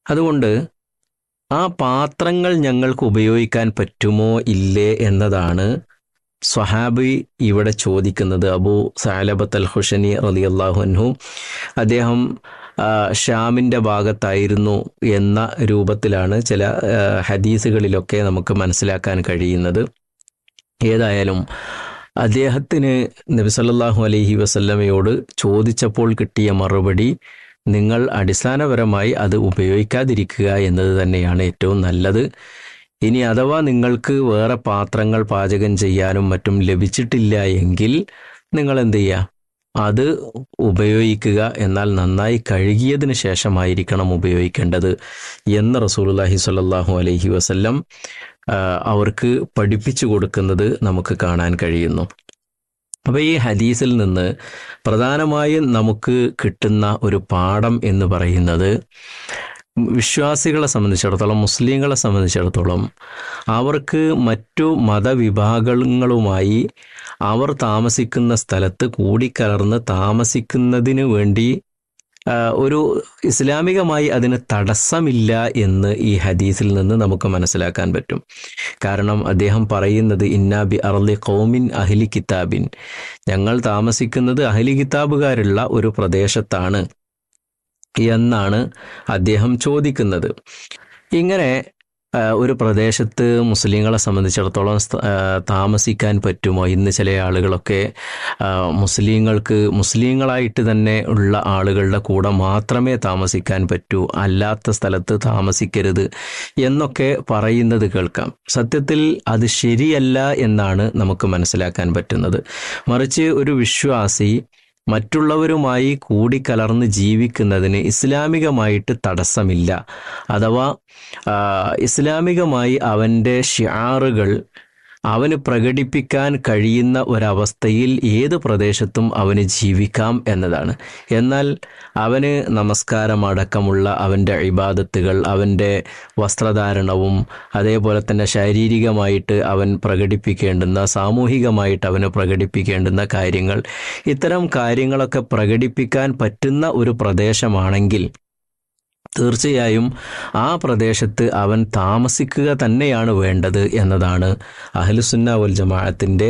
അതുകൊണ്ട് ആ പാത്രങ്ങൾ ഞങ്ങൾക്ക് ഉപയോഗിക്കാൻ പറ്റുമോ ഇല്ലേ എന്നതാണ് സ്വഹാബി ഇവിടെ ചോദിക്കുന്നത് അബൂ സാലബത്ത് അൽ ഹുഷനി റലി അള്ളാഹു അൻഹു അദ്ദേഹം ആ, ഷാമിൻ്റെ ഭാഗത്തായിരുന്നു എന്ന രൂപത്തിലാണ് ചില ആ, ഹദീസുകളിലൊക്കെ നമുക്ക് മനസ്സിലാക്കാൻ കഴിയുന്നത് ഏതായാലും അദ്ദേഹത്തിന് നബി സല്ലല്ലാഹു അലൈഹി വസല്ലമയോട് ചോദിച്ചപ്പോൾ കിട്ടിയ മറുപടി നിങ്ങൾ അടിസ്ഥാനപരമായി അത് ഉപയോഗിക്കാതിരിക്കുക എന്നത് തന്നെയാണ് ഏറ്റവും നല്ലത് ഇനി അഥവാ നിങ്ങൾക്ക് വേറെ പാത്രങ്ങൾ പാചകം ചെയ്യാനും മറ്റും ലഭിച്ചിട്ടില്ല എങ്കിൽ നിങ്ങൾ എന്ത് ചെയ്യുക അത് ഉപയോഗിക്കുക എന്നാൽ നന്നായി കഴുകിയതിന് ശേഷമായിരിക്കണം ഉപയോഗിക്കേണ്ടത് എന്ന് റസൂലുള്ളാഹി സ്വല്ലല്ലാഹു അലൈഹി വസല്ലം ആ, അവർക്ക് പഠിപ്പിച്ചു കൊടുക്കുന്നത് നമുക്ക് കാണാൻ കഴിയുന്നു അപ്പോൾ ഈ ഹദീസിൽ നിന്ന് പ്രധാനമായും നമുക്ക് കിട്ടുന്ന ഒരു പാഠം എന്ന് പറയുന്നത് വിശ്വാസികളെ സംബന്ധിച്ചിടത്തോളം മുസ്ലിങ്ങളെ സംബന്ധിച്ചിടത്തോളം അവർക്ക് മറ്റു മതവിഭാഗങ്ങളുമായി അവർ താമസിക്കുന്ന സ്ഥലത്ത് കൂടിക്കലർന്ന് താമസിക്കുന്നതിന് വേണ്ടി ആ, ഒരു ഇസ്ലാമികമായി അതിന് തടസ്സമില്ല എന്ന് ഈ ഹദീസിൽ നിന്ന് നമുക്ക് മനസ്സിലാക്കാൻ പറ്റും കാരണം അദ്ദേഹം പറയുന്നത് ഇന്നാബി അർലി കൗമിൻ അഹ്ലി കിതാബിൻ ഞങ്ങൾ താമസിക്കുന്നത് അഹ്ലി കിതാബുകാരുള്ള ഒരു പ്രദേശത്താണ് എന്നാണ് അദ്ദേഹം ചോദിക്കുന്നത് ഇങ്ങനെ ആ, ഒരു പ്രദേശത്ത് മുസ്ലിങ്ങളെ സംബന്ധിച്ചിടത്തോളം സ്ഥ- ആ, താമസിക്കാൻ പറ്റുമോ ഇന്ന് ചില ആളുകളൊക്കെ ആ, മുസ്ലിങ്ങൾക്ക് മുസ്ലിങ്ങളായിട്ട് തന്നെ ഉള്ള ആളുകളുടെ കൂടെ മാത്രമേ താമസിക്കാൻ പറ്റൂ അല്ലാത്ത സ്ഥലത്ത് താമസിക്കരുത് എന്നൊക്കെ പറയുന്നത് കേൾക്കാം സത്യത്തിൽ അത് ശരിയല്ല എന്നാണ് നമുക്ക് മനസ്സിലാക്കാൻ പറ്റുന്നത് മറിച്ച് ഒരു വിശ്വാസി മറ്റുള്ളവരുമായി കൂടിക്കലർന്ന് ജീവിക്കുന്നതിന് ഇസ്ലാമികമായിട്ട് തടസ്സമില്ല അഥവാ ആ, ഇസ്ലാമികമായി അവൻ്റെ ഷിയാറുകൾ അവന് പ്രകടിപ്പിക്കാൻ കഴിയുന്ന ഒരവസ്ഥയിൽ ഏത് പ്രദേശത്തും അവന് ജീവിക്കാം എന്നതാണ് എന്നാൽ അവന് നമസ്കാരമടക്കമുള്ള അവൻ്റെ ഇബാദത്തുകൾ അവൻ്റെ വസ്ത്രധാരണവും അതേപോലെ തന്നെ ശാരീരികമായിട്ട് അവൻ പ്രകടിപ്പിക്കേണ്ടുന്ന സാമൂഹികമായിട്ട് അവന് പ്രകടിപ്പിക്കേണ്ടുന്ന കാര്യങ്ങൾ ഇത്തരം കാര്യങ്ങളൊക്കെ പ്രകടിപ്പിക്കാൻ പറ്റുന്ന ഒരു പ്രദേശമാണെങ്കിൽ തീർച്ചയായും ആ പ്രദേശത്ത് അവൻ താമസിക്കുക തന്നെയാണ് വേണ്ടത് എന്നതാണ് അഹ്ലുസുന്ന വൽ ജമാഅത്തിൻ്റെ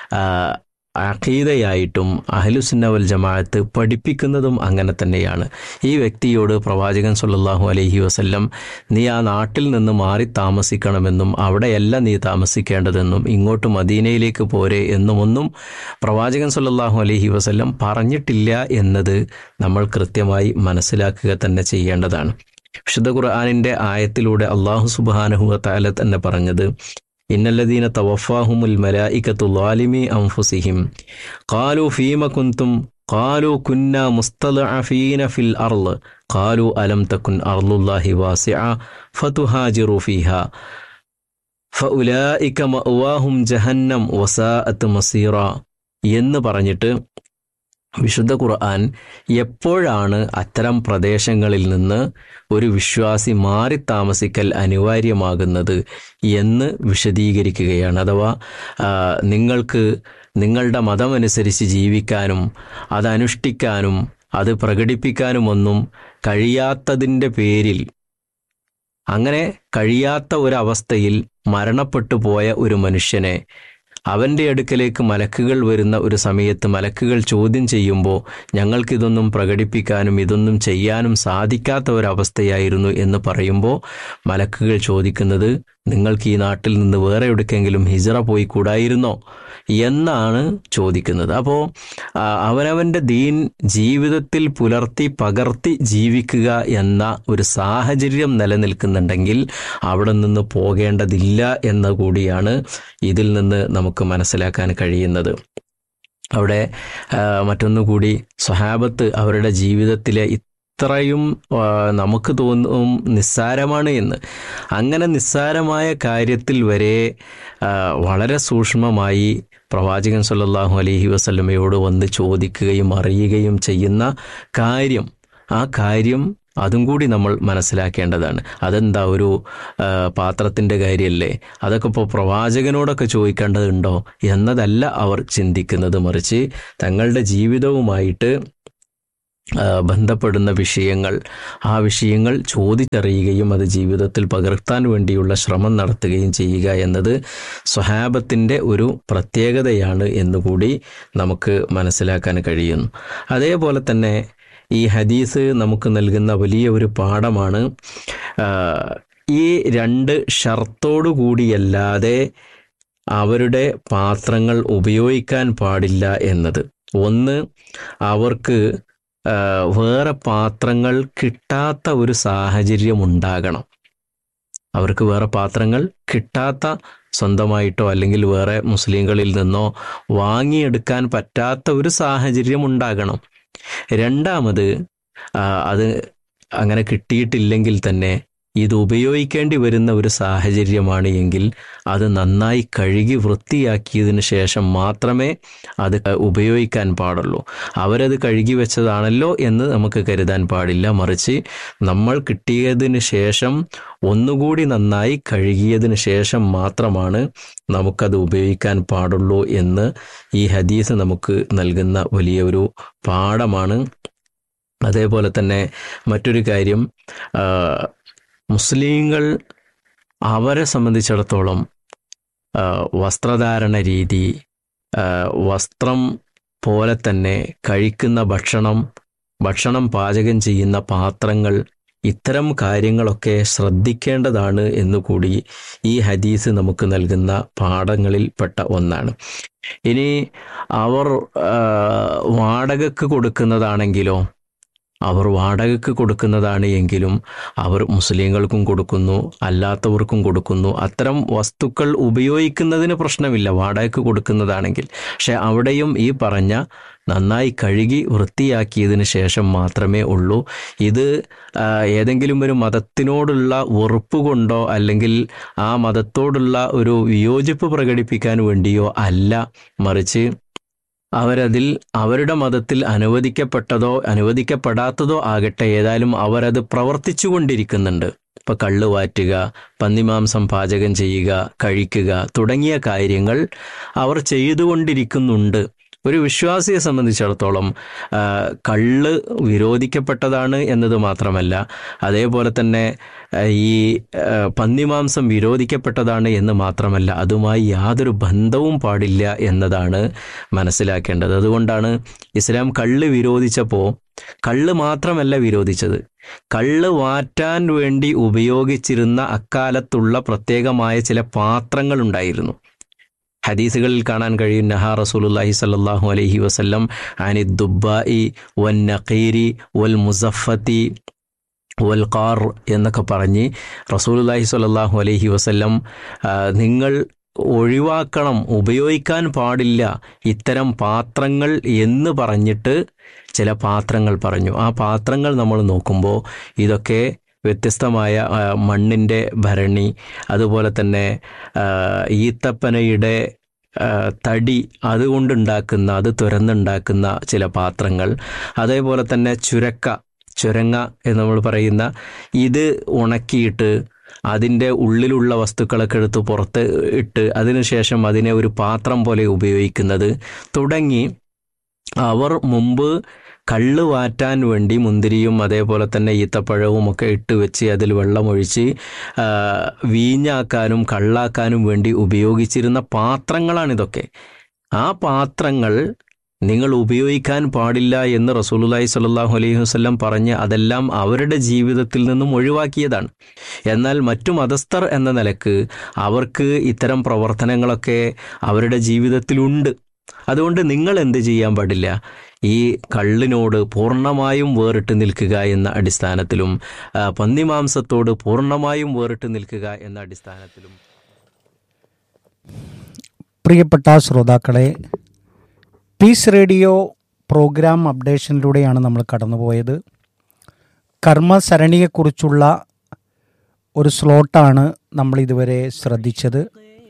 അഖീദയായിട്ടും അഹ്ലുസുന്ന വൽ ജമാഅത്ത് പഠിപ്പിക്കുന്നതും അങ്ങനെ തന്നെയാണ് ഈ വ്യക്തിയോട് പ്രവാചകൻ സല്ലല്ലാഹു അലൈഹി വസല്ലം നീ ആ നാട്ടിൽ നിന്ന് മാറി താമസിക്കണമെന്നും അവിടെയല്ല നീ താമസിക്കേണ്ടതെന്നും ഇങ്ങോട്ട് മദീനയിലേക്ക് പോരെ എന്നുമൊന്നും പ്രവാചകൻ സല്ലല്ലാഹു അലൈഹി വസല്ലം പറഞ്ഞിട്ടില്ല എന്നത് നമ്മൾ കൃത്യമായി മനസ്സിലാക്കുക തന്നെ ചെയ്യേണ്ടതാണ് വിശുദ്ധ ഖുർആാനിന്റെ ആയത്തിലൂടെ അള്ളാഹു സുബാനഹു താല തന്നെ പറഞ്ഞത് ഇന്നല്ലദീന തവഫാഹുമുൽ മലായിക്കത്തു ലാലിമി അംഫുസിഹിം ഖാലു ഫീമ കുന്തും ഖാലു കുന്ന മുസ്തലഅഫീന ഫിൽ അർള് ഖാലു അലം തകുൻ അർളുല്ലാഹി വാസിഅ ഫതുഹാജിറു ഫീഹ ഫഉലായിക മഅവാഹും ജഹന്നം വസാഅത്ത് മസീറ എന്ന് പറഞ്ഞിട്ട് വിശുദ്ധ ഖുർആൻ എപ്പോഴാണ് അത്തരം പ്രദേശങ്ങളിൽ നിന്ന് ഒരു വിശ്വാസി മാറി താമസിക്കൽ അനിവാര്യമാകുന്നത് എന്ന് വിശദീകരിക്കുകയാണ് അഥവാ ആ, നിങ്ങൾക്ക് നിങ്ങളുടെ മതമനുസരിച്ച് ജീവിക്കാനും അത് അനുഷ്ഠിക്കാനും അത് പ്രകടിപ്പിക്കാനുമൊന്നും കഴിയാത്തതിൻ്റെ പേരിൽ അങ്ങനെ കഴിയാത്ത ഒരവസ്ഥയിൽ മരണപ്പെട്ടു പോയ ഒരു മനുഷ്യനെ അവൻ്റെ അടുക്കലേക്ക് മലക്കുകൾ വരുന്ന ഒരു സമയത്ത് മലക്കുകൾ ചോദ്യം ചെയ്യുമ്പോൾ ഞങ്ങൾക്കിതൊന്നും പ്രകടിപ്പിക്കാനും ഇതൊന്നും ചെയ്യാനും സാധിക്കാത്ത ഒരവസ്ഥയായിരുന്നു എന്ന് പറയുമ്പോൾ മലക്കുകൾ ചോദിക്കുന്നത് നിങ്ങൾക്ക് ഈ നാട്ടിൽ നിന്ന് വേറെ എവിടേക്കെങ്കിലും ഹിജറ പോയി കൂടായിരുന്നോ എന്നാണ് ചോദിക്കുന്നത് അപ്പോൾ അവനവൻ്റെ ദീൻ ജീവിതത്തിൽ പുലർത്തി പകർത്തി ജീവിക്കുക എന്ന ഒരു സാഹചര്യം നിലനിൽക്കുന്നുണ്ടെങ്കിൽ അവിടെ നിന്ന് പോകേണ്ടതില്ല എന്ന കൂടിയാണ് ഇതിൽ നിന്ന് നമുക്ക് മനസ്സിലാക്കാൻ കഴിയുന്നത് അവിടെ ആ, മറ്റൊന്നുകൂടി സ്വഹാബത്ത് അവരുടെ ജീവിതത്തിലെ ഇത്രയും ആ, നമുക്ക് തോന്നും നിസ്സാരമാണ് എന്ന് അങ്ങനെ നിസ്സാരമായ കാര്യത്തിൽ വരെ ആ, വളരെ സൂക്ഷ്മമായി പ്രവാചകൻ സല്ലല്ലാഹു അലൈഹി വസല്ലമയോട് വന്ന് ചോദിക്കുകയും അറിയുകയും ചെയ്യുന്ന കാര്യം ആ കാര്യം അതും കൂടി നമ്മൾ മനസ്സിലാക്കേണ്ടതാണ് അതെന്താ ഒരു ആ, പാത്രത്തിൻ്റെ കാര്യമല്ലേ അതൊക്കെ ഇപ്പോൾ പ്രവാചകനോടൊക്കെ ചോദിക്കേണ്ടതുണ്ടോ എന്നതല്ല അവർ ചിന്തിക്കുന്നത് മറിച്ച് തങ്ങളുടെ ജീവിതവുമായിട്ട് ആ, ബന്ധപ്പെടുന്ന വിഷയങ്ങൾ ആ വിഷയങ്ങൾ ചോദിച്ചറിയുകയും അത് ജീവിതത്തിൽ പകർത്താൻ വേണ്ടിയുള്ള ശ്രമം നടത്തുകയും ചെയ്യുക എന്നത് സ്വഹാബത്തിൻ്റെ ഒരു പ്രത്യേകതയാണ് എന്നുകൂടി നമുക്ക് മനസ്സിലാക്കാൻ കഴിയുന്നു അതേപോലെ തന്നെ ഈ ഹദീസ് നമുക്ക് നൽകുന്ന വലിയ ഒരു പാഠമാണ് ആ, ഈ രണ്ട് ഷർത്തോടു കൂടിയല്ലാതെ അവരുടെ പാത്രങ്ങൾ ഉപയോഗിക്കാൻ പാടില്ല എന്നത് ഒന്ന് അവർക്ക് ആ, വേറെ പാത്രങ്ങൾ കിട്ടാത്ത ഒരു സാഹചര്യം ഉണ്ടാകണം അവർക്ക് വേറെ പാത്രങ്ങൾ കിട്ടാത്ത സ്വന്തമായിട്ടോ അല്ലെങ്കിൽ വേറെ മുസ്ലിങ്ങളിൽ നിന്നോ വാങ്ങിയെടുക്കാൻ പറ്റാത്ത ഒരു സാഹചര്യം ഉണ്ടാകണം രണ്ടാമത് ആ, അത് അങ്ങനെ കിട്ടിയിട്ടില്ലെങ്കിൽ തന്നെ ഇത് ഉപയോഗിക്കേണ്ടി വരുന്ന ഒരു സാഹചര്യമാണ് എങ്കിൽ അത് നന്നായി കഴുകി വൃത്തിയാക്കിയതിന് ശേഷം മാത്രമേ അത് ഉപയോഗിക്കാൻ പാടുള്ളൂ അവരത് കഴുകി വെച്ചതാണല്ലോ എന്ന് നമുക്ക് കരുതാൻ പാടില്ല മറിച്ച് നമ്മൾ കിട്ടിയതിന് ശേഷം ഒന്നുകൂടി നന്നായി കഴുകിയതിന് ശേഷം മാത്രമാണ് നമുക്കത് ഉപയോഗിക്കാൻ പാടുള്ളൂ എന്ന് ഈ ഹദീസ് നമുക്ക് നൽകുന്ന വലിയ ഒരു പാഠമാണ് അതേപോലെ തന്നെ മറ്റൊരു കാര്യം ആ, മുസ്ലിങ്ങൾ അവരെ സംബന്ധിച്ചിടത്തോളം ആ, വസ്ത്രധാരണ രീതി ആ, വസ്ത്രം പോലെ തന്നെ കഴിക്കുന്ന ഭക്ഷണം ഭക്ഷണം പാചകം ചെയ്യുന്ന പാത്രങ്ങൾ ഇത്തരം കാര്യങ്ങളൊക്കെ ശ്രദ്ധിക്കേണ്ടതാണ് എന്നുകൂടി ഈ ഹദീസ് നമുക്ക് നൽകുന്ന പാഠങ്ങളിൽപ്പെട്ട ഒന്നാണ് ഇനി അവർ ആ, വാടകക്ക് കൊടുക്കുന്നതാണെങ്കിലോ അവർ വാടകയ്ക്ക് കൊടുക്കുന്നതാണ് എങ്കിലും അവർ മുസ്ലിങ്ങൾക്കും കൊടുക്കുന്നു അല്ലാത്തവർക്കും കൊടുക്കുന്നു അത്തരം വസ്തുക്കൾ ഉപയോഗിക്കുന്നതിന് പ്രശ്നമില്ല വാടകയ്ക്ക് കൊടുക്കുന്നതാണെങ്കിൽ പക്ഷെ അവിടെയും ഈ പറഞ്ഞ നന്നായി കഴുകി വൃത്തിയാക്കിയതിന് ശേഷം മാത്രമേ ഉള്ളൂ ഇത് ആ, ഏതെങ്കിലും ഒരു മതത്തിനോടുള്ള വെറുപ്പ് കൊണ്ടോ അല്ലെങ്കിൽ ആ മതത്തോടുള്ള ഒരു വിയോജിപ്പ് പ്രകടിപ്പിക്കാൻ വേണ്ടിയോ അല്ല മറിച്ച് അവരതിൽ അവരുടെ മതത്തിൽ അനുവദിക്കപ്പെട്ടതോ അനുവദിക്കപ്പെടാത്തതോ ആകട്ടെ ഏതായാലും അവരത് പ്രവർത്തിച്ചു കൊണ്ടിരിക്കുന്നുണ്ട് ഇപ്പൊ കള്ള് വാറ്റുക പന്നിമാംസം പാചകം ചെയ്യുക കഴിക്കുക തുടങ്ങിയ കാര്യങ്ങൾ അവർ ചെയ്തുകൊണ്ടിരിക്കുന്നുണ്ട് ഒരു വിശ്വാസിയെ സംബന്ധിച്ചിടത്തോളം ആ, കള്ള് വിരോധിക്കപ്പെട്ടതാണ് എന്നത് മാത്രമല്ല അതേപോലെ തന്നെ ആ, ഈ ആ, പന്നിമാംസം വിരോധിക്കപ്പെട്ടതാണ് എന്ന് മാത്രമല്ല അതുമായി യാതൊരു ബന്ധവും പാടില്ല എന്നതാണ് മനസ്സിലാക്കേണ്ടത് അതുകൊണ്ടാണ് ഇസ്ലാം കള്ള് വിരോധിച്ചപ്പോൾ കള്ള് മാത്രമല്ല വിരോധിച്ചത് കള്ള് വാറ്റാൻ വേണ്ടി ഉപയോഗിച്ചിരുന്ന അക്കാലത്തുള്ള പ്രത്യേകമായ ചില പാത്രങ്ങൾ ഉണ്ടായിരുന്നു ഹദീസുകളിൽ കാണാൻ കഴിയും നഹാ റസൂലുല്ലാഹി സല്ലല്ലാഹു അലൈഹി വസല്ലം അനി ദുബായി വൻ നഖീരി വൽ മുസഫത്തി വൽ ഖാർ എന്നൊക്കെ പറഞ്ഞ് റസൂലുല്ലാഹി സ്വല്ലല്ലാഹു അലൈഹി വസല്ലം ആ, നിങ്ങൾ ഒഴിവാക്കണം ഉപയോഗിക്കാൻ പാടില്ല ഇത്തരം പാത്രങ്ങൾ എന്ന് പറഞ്ഞിട്ട് ചില പാത്രങ്ങൾ പറഞ്ഞു ആ പാത്രങ്ങൾ നമ്മൾ നോക്കുമ്പോൾ ഇതൊക്കെ വ്യത്യസ്തമായ ആ, മണ്ണിൻ്റെ ഭരണി അതുപോലെ തന്നെ ആ, ഈത്തപ്പനയുടെ ആ, തടി അതുകൊണ്ടുണ്ടാക്കുന്ന അത് തുരന്നുണ്ടാക്കുന്ന ചില പാത്രങ്ങൾ അതേപോലെ തന്നെ ചുരക്ക ചുരങ്ങ എന്ന് നമ്മൾ പറയുന്ന ഇത് ഉണക്കിയിട്ട് അതിൻ്റെ ഉള്ളിലുള്ള വസ്തുക്കളൊക്കെ എടുത്ത് പുറത്ത് ഇട്ട് അതിനുശേഷം അതിനെ ഒരു പാത്രം പോലെ ഉപയോഗിക്കുന്നത് തുടങ്ങി അവർ മുമ്പ് കള്ള് വാറ്റാൻ വേണ്ടി മുന്തിരിയും അതേപോലെ തന്നെ ഈത്തപ്പഴവും ഒക്കെ ഇട്ട് വെച്ച് അതിൽ വെള്ളമൊഴിച്ച് ആ, വീഞ്ഞാക്കാനും കള്ളാക്കാനും വേണ്ടി ഉപയോഗിച്ചിരുന്ന പാത്രങ്ങളാണിതൊക്കെ ആ പാത്രങ്ങൾ നിങ്ങൾ ഉപയോഗിക്കാൻ പാടില്ല എന്ന് റസൂലുല്ലാഹി സ്വല്ലല്ലാഹു അലൈഹി വസല്ലം പറഞ്ഞ് അതെല്ലാം അവരുടെ ജീവിതത്തിൽ നിന്നും ഒഴിവാക്കിയതാണ് എന്നാൽ മറ്റു മതസ്ഥർ എന്ന നിലക്ക് അവർക്ക് ഇത്തരം പ്രവർത്തനങ്ങളൊക്കെ അവരുടെ ജീവിതത്തിലുണ്ട് അതുകൊണ്ട് നിങ്ങൾ എന്ത് ചെയ്യാൻ പാടില്ല ഈ കള്ളിനോട് പൂർണ്ണമായും വേറിട്ട് നിൽക്കുക എന്ന അടിസ്ഥാനത്തിലും ആ, പന്നിമാംസത്തോട് പൂർണ്ണമായും വേറിട്ട് നിൽക്കുക എന്ന അടിസ്ഥാനത്തിലും പ്രിയപ്പെട്ട ശ്രോതാക്കളെ പീസ് റേഡിയോ പ്രോഗ്രാം അപ്ഡേഷനിലൂടെയാണ് നമ്മൾ കടന്നുപോയത് കർമ്മസരണിയെക്കുറിച്ചുള്ള ഒരു സ്ലോട്ടാണ് നമ്മൾ ഇതുവരെ ശ്രദ്ധിച്ചത്